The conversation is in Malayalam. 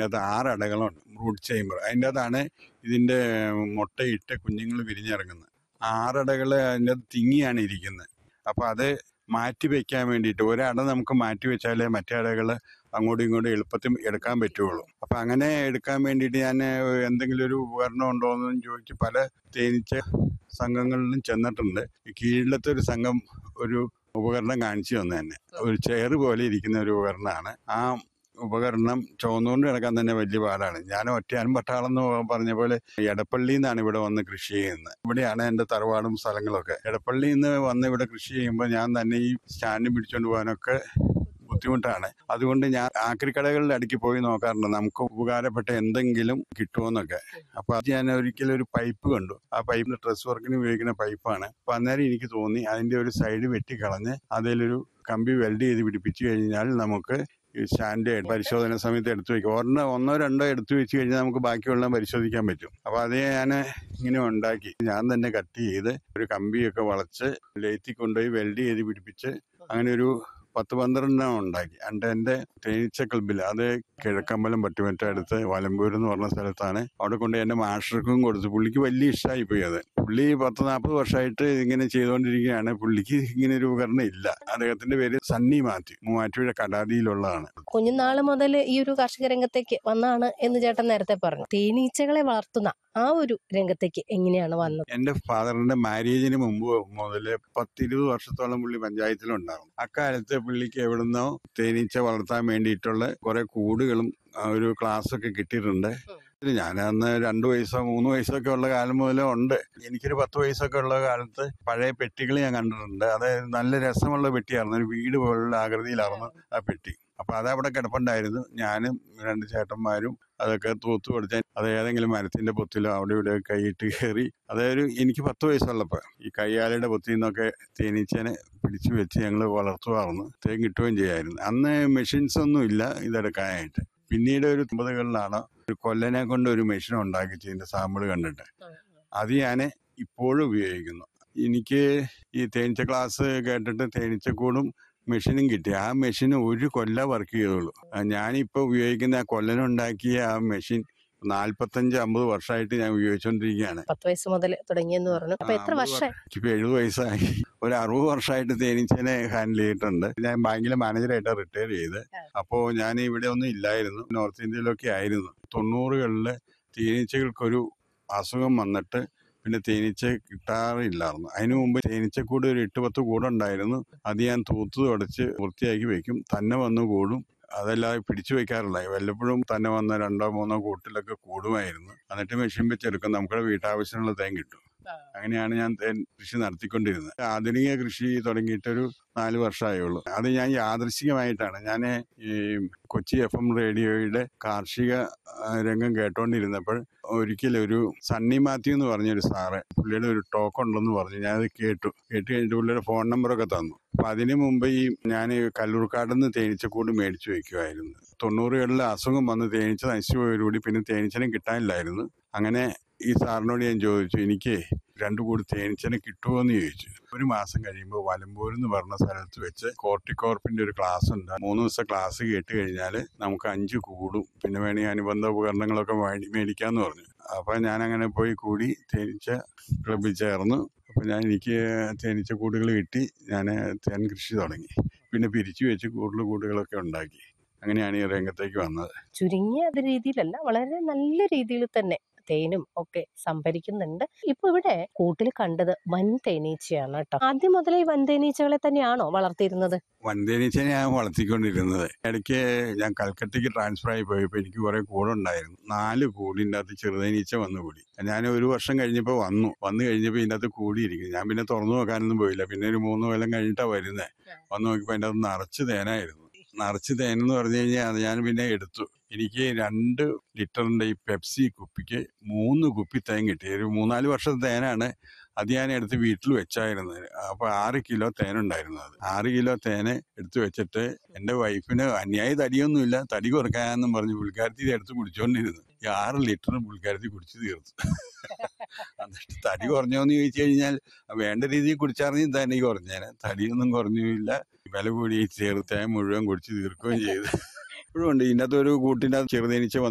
അതിൻ്റെ അകത്ത് ആറ് അടകളുണ്ട് റൂട്ട് ചേമ്പർ അതിൻ്റെ അകത്താണ് ഇതിൻ്റെ മുട്ടയിട്ട് കുഞ്ഞുങ്ങൾ വിരിഞ്ഞിറങ്ങുന്നത് ആറടകൾ അതിൻ്റെ അകത്ത് തിങ്ങിയാണ് ഇരിക്കുന്നത് അപ്പോൾ അത് മാറ്റി വെക്കാൻ വേണ്ടിയിട്ട് ഒരട നമുക്ക് മാറ്റി വെച്ചാലേ മറ്റേ അടകൾ അങ്ങോട്ടും ഇങ്ങോട്ടും എളുപ്പത്തിൽ എടുക്കാൻ പറ്റുള്ളൂ അപ്പം അങ്ങനെ എടുക്കാൻ വേണ്ടിയിട്ട് ഞാൻ എന്തെങ്കിലും ഒരു ഉപകരണം ഉണ്ടോ എന്ന് ചോദിച്ച് പല തേനീച്ച സംഘങ്ങളിലും ചെന്നിട്ടുണ്ട് ഈ കീഴിലത്തെ ഒരു സംഘം ഒരു ഉപകരണം കാണിച്ചു തന്നെ തന്നെ ഒരു ചെയർ പോലെ ഇരിക്കുന്ന ഒരു ഉപകരണമാണ് ആ ഉപകരണം ചുവന്നുകൊണ്ട് കിടക്കാൻ തന്നെ വലിയ പാടാണ് ഞാൻ ഒറ്റയാനും പട്ടാളം എന്ന് പറഞ്ഞ പോലെ എടപ്പള്ളിയിൽ നിന്നാണ് ഇവിടെ വന്ന് കൃഷി ചെയ്യുന്നത് ഇവിടെയാണ് എൻ്റെ തറവാടും സ്ഥലങ്ങളൊക്കെ എടപ്പള്ളിയിൽ നിന്ന് വന്ന് ഇവിടെ കൃഷി ചെയ്യുമ്പോൾ ഞാൻ തന്നെ ഈ സ്റ്റാൻഡ് പിടിച്ചുകൊണ്ട് പോകാനൊക്കെ ബുദ്ധിമുട്ടാണ് അതുകൊണ്ട് ഞാൻ ആക്രിക്കടകളുടെ അടുക്കി പോയി നോക്കാറുണ്ട് നമുക്ക് ഉപകാരപ്പെട്ട എന്തെങ്കിലും കിട്ടുമോന്നൊക്കെ അപ്പൊ അത് ഞാൻ ഒരിക്കലും ഒരു പൈപ്പ് കണ്ടു ആ പൈപ്പിന് ഡ്രസ് വർക്കിന് ഉപയോഗിക്കുന്ന പൈപ്പാണ് അപ്പൊ അന്നേരം എനിക്ക് തോന്നി അതിന്റെ ഒരു സൈഡ് വെട്ടിക്കളഞ്ഞ് അതിലൊരു കമ്പി വെൽഡ് ചെയ്ത് പിടിപ്പിച്ചു കഴിഞ്ഞാൽ നമുക്ക് ഈ സ്റ്റാൻഡ് പരിശോധന സമയത്ത് എടുത്തു വെക്കും ഒരെണ്ണം ഒന്നോ രണ്ടോ എടുത്തു വെച്ച് കഴിഞ്ഞാൽ നമുക്ക് ബാക്കിയുള്ള പരിശോധിക്കാൻ പറ്റും അപ്പൊ അത് ഞാൻ ഇങ്ങനെ ഉണ്ടാക്കി ഞാൻ തന്നെ കട്ട് ചെയ്ത് ഒരു കമ്പിയൊക്കെ വളച്ച് ലേത്തി കൊണ്ടുപോയി വെൽഡ് ചെയ്ത് പിടിപ്പിച്ച് അങ്ങനെ ഒരു പത്ത് പന്ത്രണ്ടെണ്ണം ഉണ്ടാക്കി അണ്ട് എൻ്റെ തേനീച്ച ക്ലബിൽ അത് കിഴക്കമ്പലം പട്ടുമറ്റ അടുത്ത് വലമ്പൂർ എന്ന് പറഞ്ഞ സ്ഥലത്താണ് അവിടെ കൊണ്ട് എൻ്റെ മാസ്റ്റർക്കും കൊടുത്തു പുള്ളിക്ക് വലിയ ഇഷ്ടമായി പോയി അത് പുള്ളി പത്ത് നാൽപ്പത് വർഷമായിട്ട് ഇങ്ങനെ ചെയ്തുകൊണ്ടിരിക്കുകയാണ് പുള്ളിക്ക് ഇങ്ങനെ ഒരു ഉപകരണം ഇല്ല അദ്ദേഹത്തിന്റെ പേര് സണ്ണി മാത്യു മൂവാറ്റുപുഴ കടാതിയിലുള്ളതാണ് കുഞ്ഞുനാള് മുതൽ ഈ ഒരു കാർഷിക രംഗത്തേക്ക് വന്നാണ് എന്ന് ചേട്ടൻ നേരത്തെ പറഞ്ഞു തേനീച്ചകളെ വളർത്തുന്ന ആ ഒരു രംഗത്തേക്ക് എങ്ങനെയാണ് വന്നത് എന്റെ ഫാദറിന്റെ മാരേജിന് മുമ്പ് മുതൽ പത്തിരുപത് വർഷത്തോളം പുള്ളി പഞ്ചായത്തിലുണ്ടാകും അക്കാലത്ത് പുള്ളിക്ക് എവിടുന്നോ തേനീച്ച വളർത്താൻ വേണ്ടിയിട്ടുള്ള കുറെ കൂടുകളും ആ, ഒരു ക്ലാസ് ഒക്കെ കിട്ടിയിട്ടുണ്ട് ഞാൻ അന്ന് രണ്ടു വയസ്സോ മൂന്ന് വയസ്സൊക്കെ ഉള്ള കാലം മുതലേ ഉണ്ട് എനിക്കൊരു പത്ത് വയസ്സൊക്കെ ഉള്ള കാലത്ത് പഴയ പെട്ടികൾ ഞാൻ കണ്ടിട്ടുണ്ട് അത് നല്ല രസമുള്ള പെട്ടിയായിരുന്നു ഒരു വീട് പോലുള്ള ആകൃതിയിലായിരുന്നു ആ പെട്ടി അപ്പൊ അത് അവിടെ കിടപ്പുണ്ടായിരുന്നു ഞാനും രണ്ട് ചേട്ടന്മാരും അതൊക്കെ തൂത്ത് കൊടുത്ത് അത് ഏതെങ്കിലും മരത്തിന്റെ പൊത്തിലോ അവിടെ ഇവിടെ കൈയിട്ട് കയറി അതൊരു എനിക്ക് പത്ത് വയസ്സുള്ളപ്പോൾ ഈ കയ്യാലയുടെ പൊത്തിൽ നിന്നൊക്കെ തേനീച്ചനെ പിടിച്ചു വെച്ച് ഞങ്ങൾ വളർത്തുമായിരുന്നു തേൻ കിട്ടുകയും ചെയ്യായിരുന്നു അന്ന് മെഷീൻസ് ഒന്നും ഇല്ല ഇതെടുക്കാനായിട്ട് പിന്നീട് ഒരു ഒമ്പതുകളിലാണ് ഒരു കൊല്ലനെ കൊണ്ട് ഒരു മെഷീൻ ഉണ്ടാക്കിച്ച് ഇതിന്റെ സാമ്പിൾ കണ്ടിട്ട് അത് ഞാൻ ഇപ്പോഴും ഉപയോഗിക്കുന്നു എനിക്ക് ഈ തേനീച്ച ക്ലാസ് കേട്ടിട്ട് തേനീച്ചക്കൂടും മെഷീനും കിട്ടി ആ മെഷീൻ ഒരു കൊല്ല വർക്ക് ചെയ്തുള്ളൂ ആ ഞാനിപ്പോൾ ഉപയോഗിക്കുന്ന ആ കൊല്ലനുണ്ടാക്കിയ ആ മെഷീൻ നാൽപ്പത്തഞ്ച് അമ്പത് വർഷമായിട്ട് ഞാൻ ഉപയോഗിച്ചുകൊണ്ടിരിക്കുകയാണ് പത്ത് വയസ്സ് മുതൽ തുടങ്ങിയെന്ന് പറഞ്ഞു അപ്പൊ എത്ര അമ്പത് വർഷം ഇപ്പൊ എഴുപത് വയസ്സായി ഒരു അറുപത് വർഷമായിട്ട് തേനീച്ചനെ ഹാൻഡിൽ ചെയ്തിട്ടുണ്ട് ഞാൻ ബാങ്കിലെ മാനേജറായിട്ട് റിട്ടയർ ചെയ്ത് അപ്പോൾ ഞാൻ ഇവിടെ ഒന്നും ഇല്ലായിരുന്നു നോർത്ത് ഇന്ത്യയിലൊക്കെ ആയിരുന്നു തൊണ്ണൂറുകളില് തേനീച്ചകൾക്കൊരു അസുഖം വന്നിട്ട് പിന്നെ തേനീച്ച കിട്ടാറില്ലായിരുന്നു അതിനു മുമ്പ് തേനീച്ചക്കൂട് ഒരു എട്ട് പത്ത് കൂടുണ്ടായിരുന്നു അത് ഞാൻ തൂത്ത് തുടച്ച് വൃത്തിയാക്കി വെക്കും തന്നെ വന്ന് കൂടും അതല്ലാതെ പിടിച്ചു വെക്കാറില്ല വല്ലപ്പോഴും തന്നെ വന്ന രണ്ടോ മൂന്നോ കൂട്ടിലൊക്കെ കൂടുമായിരുന്നു എന്നിട്ട് മെഷീൻ വെച്ചെടുക്കും നമ്മുടെ വീട്ടാവശ്യത്തിനുള്ള തേൻ കിട്ടും അങ്ങനെയാണ് ഞാൻ തേൻ കൃഷി നടത്തിക്കൊണ്ടിരുന്നത് ആധുനിക കൃഷി തുടങ്ങിയിട്ടൊരു നാല് വർഷമായുള്ളൂ അത് ഞാൻ യാദൃശികമായിട്ടാണ് ഞാൻ ഈ കൊച്ചി എഫ് എം റേഡിയോയുടെ കാർഷിക ആ, രംഗം കേട്ടോണ്ടിരുന്നപ്പോൾ ഒരിക്കലൊരു സണ്ണി മാത്യു എന്ന് പറഞ്ഞൊരു സാറ് പുള്ളിയുടെ ഒരു ടോക്ക് ഉണ്ടെന്ന് പറഞ്ഞു ഞാനത് കേട്ടു കേട്ട് കഴിഞ്ഞിട്ട് പുള്ളിയുടെ ഫോൺ നമ്പറൊക്കെ തന്നു അപ്പൊ അതിനു മുമ്പ് ഈ ഞാൻ കല്ലൂർക്കാട് നിന്ന് തേനീച്ചക്കൂട് മേടിച്ചു വെക്കുമായിരുന്നു തൊണ്ണൂറുകളിൽ അസുഖം വന്ന് തേനീച്ച നശിച്ചു പോയതോടുകൂടി പിന്നെ തേനീച്ചനെ കിട്ടാനില്ലായിരുന്നു അങ്ങനെ ഈ സാറിനോട് ഞാൻ ചോദിച്ചു എനിക്ക് രണ്ടു കൂടി തേനീച്ചനെ കിട്ടുമോ എന്ന് ചോദിച്ചു ഒരു മാസം കഴിയുമ്പോൾ വലമ്പൂർ എന്ന് പറഞ്ഞ സ്ഥലത്ത് വെച്ച് കോർട്ടിക്കോർപ്പിന്റെ ഒരു ക്ലാസ് ഉണ്ട് മൂന്ന് ദിവസം ക്ലാസ് കേട്ട് കഴിഞ്ഞാൽ നമുക്ക് അഞ്ച് കൂടും പിന്നെ വേണമെങ്കിൽ അനുബന്ധ ഉപകരണങ്ങളൊക്കെ മേടി- മേടിക്കാന്ന് പറഞ്ഞു അപ്പൊ ഞാൻ അങ്ങനെ പോയി കൂടി തേനീച്ച ക്ലബിൽ ചേർന്നു അപ്പൊ ഞാൻ എനിക്ക് തേനീച്ച കൂടുകൾ കിട്ടി ഞാൻ തേൻ കൃഷി തുടങ്ങി പിന്നെ പിരിച്ചു വെച്ച് കൂടുതൽ കൂടുകളൊക്കെ ഉണ്ടാക്കി അങ്ങനെയാണ് ഈ രംഗത്തേക്ക് വന്നത് ചുരുങ്ങിയ അത് രീതിയിലല്ല വളരെ നല്ല രീതിയിൽ തന്നെ തേനും ഒക്കെ സംഭരിക്കുന്നുണ്ട് ഇപ്പൊ ഇവിടെ കൂട്ടിൽ കണ്ടത് വൻ തേനീച്ചയാണ് കേട്ടോ ആദ്യം മുതലേ ഈ വൻ തേനീച്ചകളെ തന്നെയാണോ വളർത്തിയിരുന്നത് വൻതേനീച്ചനെ ഞാൻ വളർത്തിക്കൊണ്ടിരുന്നത് ഇടയ്ക്ക് ഞാൻ കൽക്കട്ടയ്ക്ക് ട്രാൻസ്ഫർ ആയി പോയപ്പോൾ എനിക്ക് കുറെ കൂടുണ്ടായിരുന്നു നാല് കൂടിൻ്റെ അകത്ത് ചെറുതേനീച്ച വന്നു കൂടി ഞാൻ ഒരു വർഷം കഴിഞ്ഞപ്പോൾ വന്നു വന്നു കഴിഞ്ഞപ്പോൾ ഇതിൻ്റെ അകത്ത് കൂടിയിരിക്കും ഞാൻ പിന്നെ തുറന്നു നോക്കാനൊന്നും പോയില്ല പിന്നെ ഒരു മൂന്ന് കൊല്ലം കഴിഞ്ഞിട്ടാണ് വരുന്നത് വന്ന് നോക്കിയപ്പോൾ അതിൻ്റെ അകത്ത് നിറച്ച് തേനായിരുന്നു നിറച്ച് തേനെന്ന് പറഞ്ഞു കഴിഞ്ഞാൽ അത് ഞാൻ പിന്നെ എടുത്തു എനിക്ക് രണ്ട് ലിറ്ററിന്റെ ഈ പെപ്സി കുപ്പിക്ക് മൂന്ന് കുപ്പി തേൻ കിട്ടി ഒരു മൂന്നാല് വർഷത്തെ തേനാണ് അത് ഞാൻ എടുത്ത് വീട്ടിൽ വെച്ചായിരുന്നു അപ്പൊ ആറ് കിലോ തേനുണ്ടായിരുന്നു അത് ആറ് കിലോ തേന് എടുത്ത് വെച്ചിട്ട് എന്റെ വൈഫിന് അന്യായ തടിയൊന്നുമില്ല തടി കുറക്കാനെന്നും പറഞ്ഞ് പുള്ളിക്കാരത്തി ഇത് എടുത്ത് കുടിച്ചോണ്ടിരുന്നു ഈ ആറ് ലിറ്റർ പുള്ളിക്കാരത്തി കുടിച്ചു തീർത്തു എന്നിട്ട് തടി കുറഞ്ഞോന്ന് ചോദിച്ചു കഴിഞ്ഞാൽ വേണ്ട രീതിയിൽ കുടിച്ചാർന്നെങ്കിൽ തടി കുറഞ്ഞേനെ തടിയൊന്നും കുറഞ്ഞുമില്ല വില കൂടി ഈ ചെറുതേൻ മുഴുവൻ കുടിച്ച് തീർക്കുകയും ചെയ്തു ഇപ്പോഴും ഉണ്ട് ഇതിനകത്ത് ഒരു കൂട്ടിൻ്റെ ചെറുതേനീച്ച